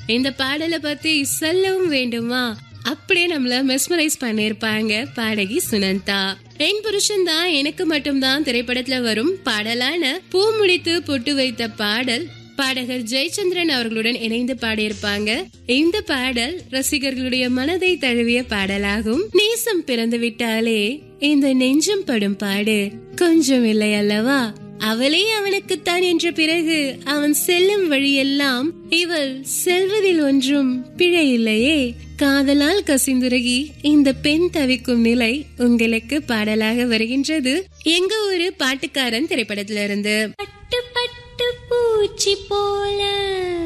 இந்த பாடலை பத்தி சொல்லவும் வேண்டுமா அப்படியே நம்மள மெஸ்மரைஸ் பண்ணிருப்பாங்க பாடகி சுனந்தா என் புருஷன் தான் எனக்கு மட்டும்தான் திரைப்படத்துல வரும் பாடலான பூ முடித்து பொட்டு வைத்த பாடல் பாடகர் ஜெயச்சந்திரன் அவர்களுடன் இணைந்து பாடியிருப்பாங்க இந்த பாடல் ரசிகர்களுடைய மனதை தழுவிய பாடலாகும் நேசம் பிறந்து விட்டாலே இந்த நெஞ்சம் படும் பாடு கொஞ்சம் இல்லை அல்லவா அவளே அவனுக்குத்தான் என்ற பிறகு அவன் செல்லும் வழியெல்லாம் இவள் செல்வதில் ஒன்றும் பிழை இல்லையே காதலால் கசிந்துருகி இந்த பெண் தவிக்கும் நிலை உங்களுக்கு பாடலாக வருகின்றது எங்க ஒரு பாட்டுக்காரன் திரைப்படத்திலிருந்து பட்டு பட்டு பூச்சி போல